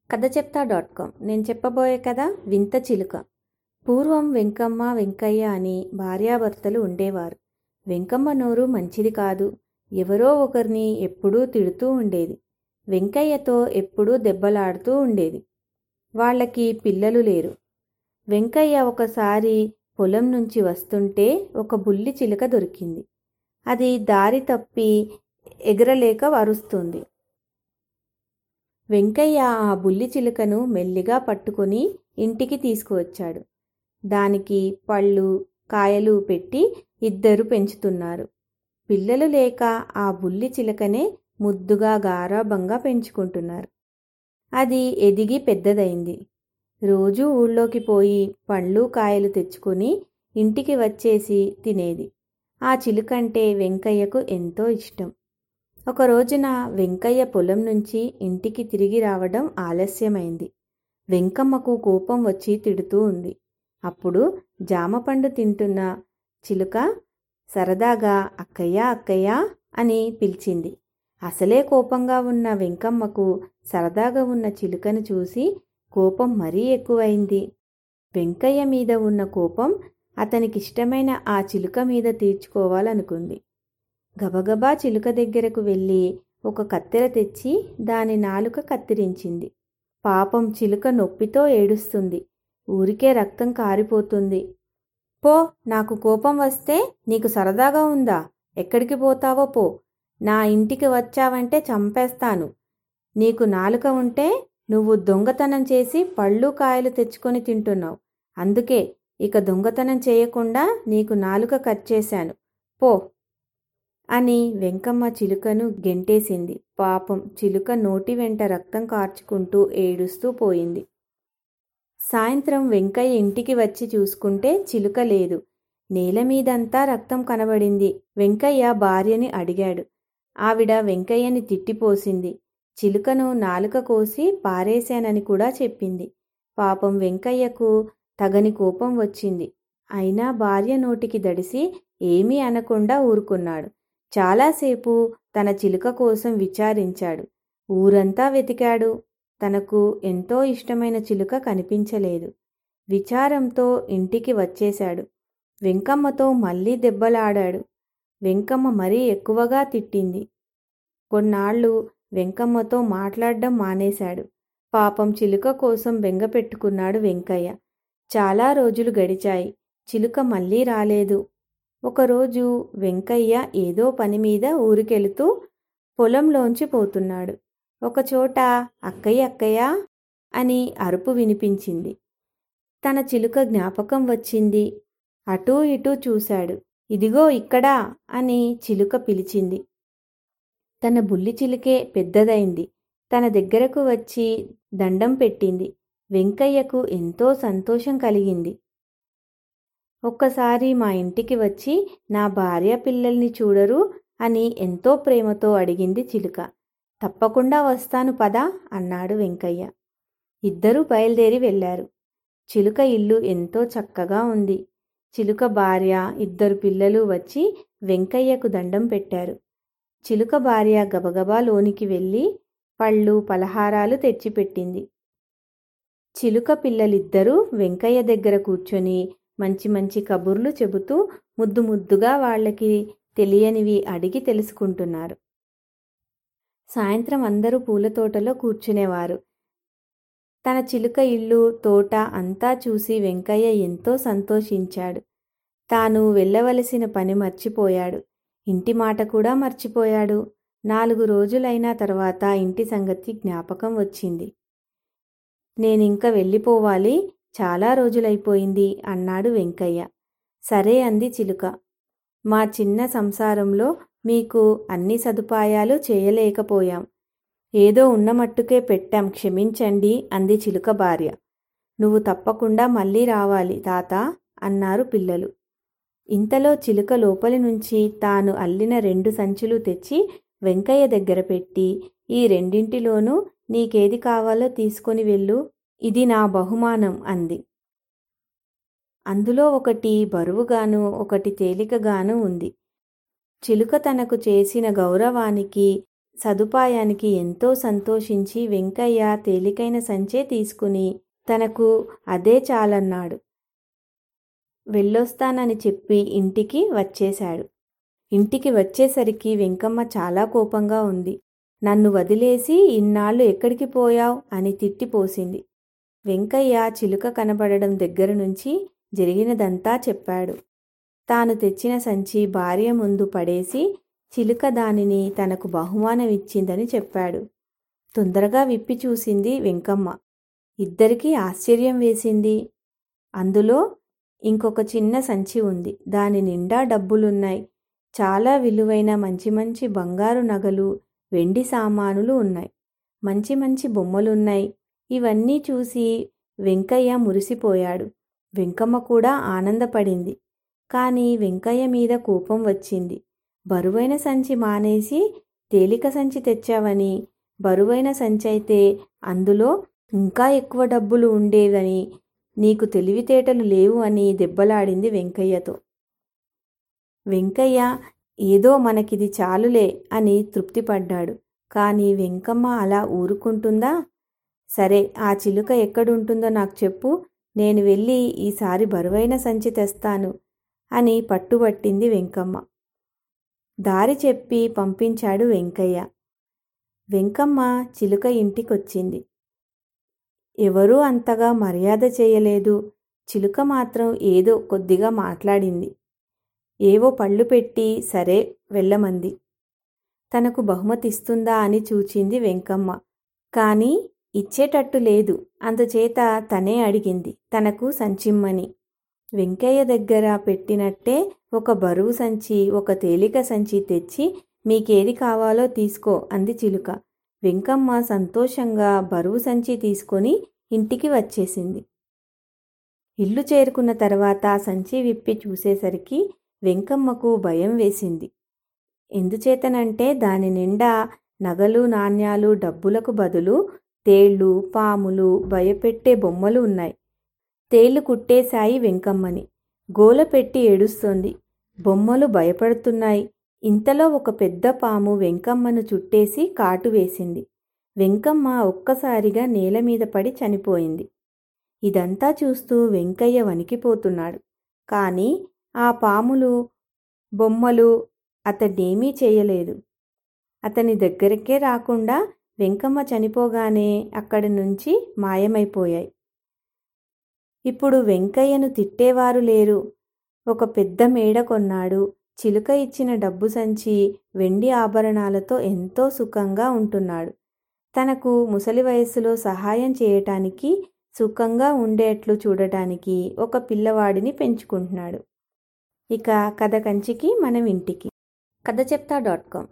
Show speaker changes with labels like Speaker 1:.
Speaker 1: కథ చెప్తా dot com నేను చెప్పబోయే కథ వింత చిలుక పూర్వం వెంకమ్మ వెంకయ్య అని భార్యాభర్తలు ఉండేవారు వెంకమ్మ నోరు మంచిది కాదు ఎవరో ఒకరిని ఎప్పుడూ తిడుతూ ఉండేది వెంకయ్యతో ఎప్పుడూ దెబ్బలాడుతూ ఉండేది వాళ్ళకి పిల్లలు లేరు వెంకయ్య ఒకసారి పొలం నుంచి వస్తుంటే ఒక బుల్లి చిలుక దొరికింది అది దారి తప్పి ఎగరలేక వరుస్తుంది వెంకయ్య ఆ బుల్లి చిలుకను మెల్లిగా పట్టుకొని ఇంటికి తీసుకువచ్చాడు దానికి పళ్ళు కాయలు పెట్టి ఇద్దరు పెంచుతున్నారు పిల్లలు లేక ఆ బుల్లి చిలుకనే ముద్దుగా గారాబంగా పెంచుకుంటున్నారు అది ఎదిగి పెద్దదైంది రోజూ ఊళ్ళోకి పోయి పండ్లు కాయలు తెచ్చుకొని ఇంటికి వచ్చేసి తినేది ఆ చిలుకంటే వెంకయ్యకు ఎంతో ఇష్టం ఒక రోజున వెంకయ్య పొలం నుంచి ఇంటికి తిరిగి రావడం ఆలస్యమైంది వెంకమ్మకు కోపం వచ్చి తిడుతూ ఉంది అప్పుడు జామపండు తింటున్న చిలుక సరదాగా అక్కయ్య అక్కయ్య అని పిలిచింది అసలే కోపంగా ఉన్న వెంకమ్మకు సరదాగా ఉన్న చిలుకను చూసి కోపం మరీ ఎక్కువైంది వెంకయ్య మీద ఉన్న కోపం అతనికిష్టమైన ఆ చిలుక మీద తీర్చుకోవాలనుకుంది గబగబా చిలుక దగ్గరకు వెళ్ళి ఒక కత్తెర తెచ్చి దాని నాలుక కత్తిరించింది పాపం చిలుక నొప్పితో ఏడుస్తుంది ఊరికే రక్తం కారిపోతుంది పో నాకు కోపం వస్తే నీకు సరదాగా ఉందా ఎక్కడికి పోతావో పో నా ఇంటికి వచ్చావంటే చంపేస్తాను నీకు నాలుక ఉంటే నువ్వు దొంగతనం చేసి పళ్ళు కాయలు తెచ్చుకొని తింటున్నావు అందుకే ఇక దొంగతనం చేయకుండా నీకు నాలుక కట్ చేశాను పో అని వెంకమ్మ చిలుకను గెంటేసింది పాపం చిలుక నోటి వెంట రక్తం కార్చుకుంటూ ఏడుస్తూ పోయింది సాయంత్రం వెంకయ్య ఇంటికి వచ్చి చూసుకుంటే చిలుక లేదు నేల మీదంతా రక్తం కనబడింది వెంకయ్య భార్యని అడిగాడు ఆవిడ వెంకయ్యని తిట్టిపోసింది చిలుకను నాలుక కోసి పారేశానని కూడా చెప్పింది పాపం వెంకయ్యకు తగని కోపం వచ్చింది అయినా భార్య నోటికి దడిసి ఏమీ అనకుండా ఊరుకున్నాడు చాలాసేపు తన చిలుక కోసం విచారించాడు ఊరంతా వెతికాడు తనకు ఎంతో ఇష్టమైన చిలుక కనిపించలేదు విచారంతో ఇంటికి వచ్చేశాడు వెంకమ్మతో మళ్ళీ దెబ్బలాడాడు వెంకమ్మ మరీ ఎక్కువగా తిట్టింది కొన్నాళ్ళు వెంకమ్మతో మాట్లాడడం మానేశాడు పాపం చిలుక కోసం బెంగ పెట్టుకున్నాడు వెంకయ్య చాలా రోజులు గడిచాయి చిలుక మళ్ళీ రాలేదు ఒకరోజు వెంకయ్య ఏదో పని మీద ఊరికెళుతూ పొలంలోంచి పోతున్నాడు ఒకచోట అక్కయ్య అక్కయ్య అని అరుపు వినిపించింది తన చిలుక జ్ఞాపకం వచ్చింది అటూ ఇటూ చూశాడు ఇదిగో ఇక్కడా అని చిలుక పిలిచింది తన బుల్లి చిలుకే పెద్దదైంది తన దగ్గరకు వచ్చి దండం పెట్టింది వెంకయ్యకు ఎంతో సంతోషం కలిగింది ఒక్కసారి మా ఇంటికి వచ్చి నా భార్య పిల్లల్ని చూడరు అని ఎంతో ప్రేమతో అడిగింది చిలుక తప్పకుండా వస్తాను పదా అన్నాడు వెంకయ్య ఇద్దరూ బయలుదేరి వెళ్ళారు చిలుక ఇల్లు ఎంతో చక్కగా ఉంది చిలుక భార్య ఇద్దరు పిల్లలు వచ్చి వెంకయ్యకు దండం పెట్టారు చిలుక భార్య గబగబా లోనికి వెళ్ళి పళ్ళు పలహారాలు తెచ్చిపెట్టింది చిలుక పిల్లలిద్దరూ వెంకయ్య దగ్గర కూర్చొని మంచి మంచి కబుర్లు చెబుతూ ముద్దు ముద్దుగా వాళ్ళకి తెలియనివి అడిగి తెలుసుకుంటున్నారు సాయంత్రం అందరూ పూల తోటలో కూర్చునేవారు తన చిలుక ఇల్లు తోట అంతా చూసి వెంకయ్య ఎంతో సంతోషించాడు తాను వెళ్ళవలసిన పని మర్చిపోయాడు ఇంటి మాట కూడా మర్చిపోయాడు నాలుగు రోజులైన తర్వాత ఇంటి సంగతి జ్ఞాపకం వచ్చింది నేనింక వెళ్ళిపోవాలి చాలా రోజులైపోయింది అన్నాడు వెంకయ్య సరే అంది చిలుక మా చిన్న సంసారంలో మీకు అన్ని సదుపాయాలు చేయలేకపోయాం ఏదో ఉన్నమట్టుకే పెట్టాం క్షమించండి అంది చిలుక భార్య నువ్వు తప్పకుండా మళ్ళీ రావాలి తాత అన్నారు పిల్లలు ఇంతలో చిలుక లోపలి నుంచి తాను అల్లిన రెండు సంచులు తెచ్చి వెంకయ్య దగ్గర పెట్టి ఈ రెండింటిలోనూ నీకేది కావాలో తీసుకొని వెళ్ళు ఇది నా బహుమానం అంది అందులో ఒకటి బరువుగాను ఒకటి తేలికగాను ఉంది చిలుక తనకు చేసిన గౌరవానికి సదుపాయానికి ఎంతో సంతోషించి వెంకయ్య తేలికైన సంచే తీసుకుని తనకు అదే చాలన్నాడు వెళ్ళొస్తానని చెప్పి ఇంటికి వచ్చేశాడు ఇంటికి వచ్చేసరికి వెంకమ్మ చాలా కోపంగా ఉంది నన్ను వదిలేసి ఇన్నాళ్ళు ఎక్కడికి పోయావ్ అని తిట్టిపోసింది వెంకయ్య చిలుక కనబడడం దగ్గర నుంచి జరిగినదంతా చెప్పాడు తాను తెచ్చిన సంచి భార్య ముందు పడేసి చిలుక దానిని తనకు బహుమానమిచ్చిందని చెప్పాడు తొందరగా విప్పి చూసింది వెంకమ్మ ఇద్దరికీ ఆశ్చర్యం వేసింది అందులో ఇంకొక చిన్న సంచి ఉంది దాని నిండా డబ్బులున్నాయి చాలా విలువైన మంచి మంచి బంగారు నగలు వెండి సామానులు ఉన్నాయి మంచి మంచి బొమ్మలున్నాయి ఇవన్నీ చూసి వెంకయ్య మురిసిపోయాడు వెంకమ్మ కూడా ఆనందపడింది కానీ వెంకయ్య మీద కోపం వచ్చింది బరువైన సంచి మానేసి తేలిక సంచి తెచ్చావని బరువైన సంచి అయితే అందులో ఇంకా ఎక్కువ డబ్బులు ఉండేవని నీకు తెలివితేటలు లేవు అని దెబ్బలాడింది వెంకయ్యతో వెంకయ్య ఏదో మనకిది చాలులే అని తృప్తిపడ్డాడు కానీ వెంకమ్మ అలా ఊరుకుంటుందా సరే ఆ చిలుక ఎక్కడుంటుందో నాకు చెప్పు నేను వెళ్ళి ఈసారి బరువైన సంచి తెస్తాను అని పట్టుబట్టింది వెంకమ్మ దారి చెప్పి పంపించాడు వెంకయ్య వెంకమ్మ చిలుక ఇంటికొచ్చింది ఎవరూ అంతగా మర్యాద చేయలేదు చిలుక మాత్రం ఏదో కొద్దిగా మాట్లాడింది ఏవో పళ్ళు పెట్టి సరే వెళ్ళమంది తనకు బహుమతిస్తుందా అని చూచింది వెంకమ్మ కానీ ఇచ్చేటట్టు లేదు అందుచేత తనే అడిగింది తనకు సంచిమ్మని వెంకయ్య దగ్గర పెట్టినట్టే ఒక బరువు సంచి ఒక తేలిక సంచి తెచ్చి మీకేది కావాలో తీసుకో అంది చిలుక వెంకమ్మ సంతోషంగా బరువు సంచి తీసుకొని ఇంటికి వచ్చేసింది ఇల్లు చేరుకున్న తర్వాత సంచి విప్పి చూసేసరికి వెంకమ్మకు భయం వేసింది ఎందుచేతనంటే దాని నిండా నగలు నాణ్యాలు డబ్బులకు బదులు తేళ్ళు పాములు భయపెట్టే బొమ్మలు ఉన్నాయి తేళ్లు కుట్టేశాయి వెంకమ్మని గోల పెట్టి ఏడుస్తోంది బొమ్మలు భయపడుతున్నాయి ఇంతలో ఒక పెద్ద పాము వెంకమ్మను చుట్టేసి కాటు వేసింది వెంకమ్మ ఒక్కసారిగా నేల మీద పడి చనిపోయింది ఇదంతా చూస్తూ వెంకయ్య వణికిపోతున్నాడు కానీ ఆ పాములు బొమ్మలు అతడేమీ చేయలేదు అతని దగ్గరకే రాకుండా వెంకమ్మ చనిపోగానే అక్కడి నుంచి మాయమైపోయాయి ఇప్పుడు వెంకయ్యను తిట్టేవారు లేరు ఒక పెద్ద మేడ కొన్నాడు చిలుక ఇచ్చిన డబ్బు సంచి వెండి ఆభరణాలతో ఎంతో సుఖంగా ఉంటున్నాడు తనకు ముసలి వయస్సులో సహాయం చేయటానికి సుఖంగా ఉండేట్లు చూడటానికి ఒక పిల్లవాడిని పెంచుకుంటున్నాడు ఇక కథ కంచికి మనం ఇంటికి కథ చెప్తా డాట్ కామ్